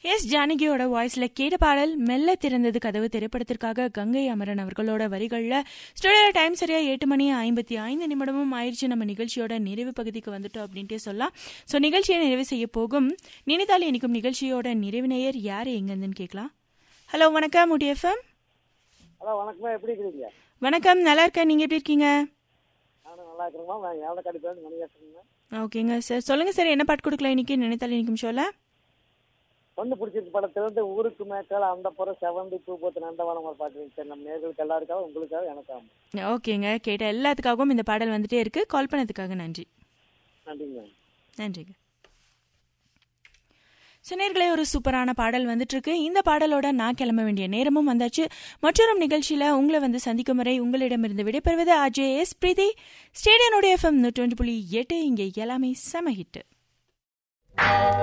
S ஜானகியோட வாய்ஸ்ல கேட்ட பாடல் மெல்ல திறந்தது கதவு திரைப்படத்திற்காக கங்கை அமரன் அவர்களோட வரிகள்ல ஸ்டுடியோ டைம் சரியா எட்டு மணி ஐம்பத்தி ஐந்து நிமிடமும் ஆயிடுச்சு நம்ம நிகழ்ச்சியோட நிறைவு பகுதிக்கு வந்துட்டோம் அப்படின்ட்டே சொல்லலாம் ஸோ நிகழ்ச்சியை நிறைவு செய்ய போகும் நினைத்தால் இனிக்கும் நிகழ்ச்சியோட நிறைவு நேயர் யார் எங்கேருந்துன்னு கேட்கலாம் ஹலோ வணக்கம் முடி எஃப்எம் ஹலோ வணக்கம்மா எப்படி இருக்கிறீங்க வணக்கம் நல்லா இருக்கேன் நீங்க எப்படி இருக்கீங்க நானும் நல்லா இருக்கிறேம்மா நான் எவ்வளோ கடிப்பேன் மணி பேசுறேங்க ஓகேங்க சார் சொல்லுங்க சார் என்ன பாட்டு கொடுக்கலாம் இன்னைக்கு நினைத்தால் இனிக்கும் ஷோல பொண்ணு பிடிச்சிருக்கு படத்திலிருந்து ஊருக்கு மேற்கால அந்த புறம் செவந்தி பூ போத்து நந்தவனம் ஒரு பாட்டு சார் நம்ம நேர்களுக்கு எல்லாருக்காக உங்களுக்காக எனக்காக ஓகேங்க கேட்ட எல்லாத்துக்காகவும் இந்த பாடல் வந்துட்டே இருக்கு கால் பண்ணதுக்காக நன்றி நன்றிங்க நன்றிங்க சின்னர்களே ஒரு சூப்பரான பாடல் வந்துட்டு இருக்கு இந்த பாடலோட நான் கிளம்ப வேண்டிய நேரமும் வந்தாச்சு மற்றொரு நிகழ்ச்சியில உங்களை வந்து சந்திக்கும் வரை உங்களிடமிருந்து விடைபெறுவது அஜய் எஸ் பிரீதி ஸ்டேடியனுடைய எஃப்எம் நூற்றி புள்ளி எட்டு இங்கே எல்லாமே செம ஹிட்டு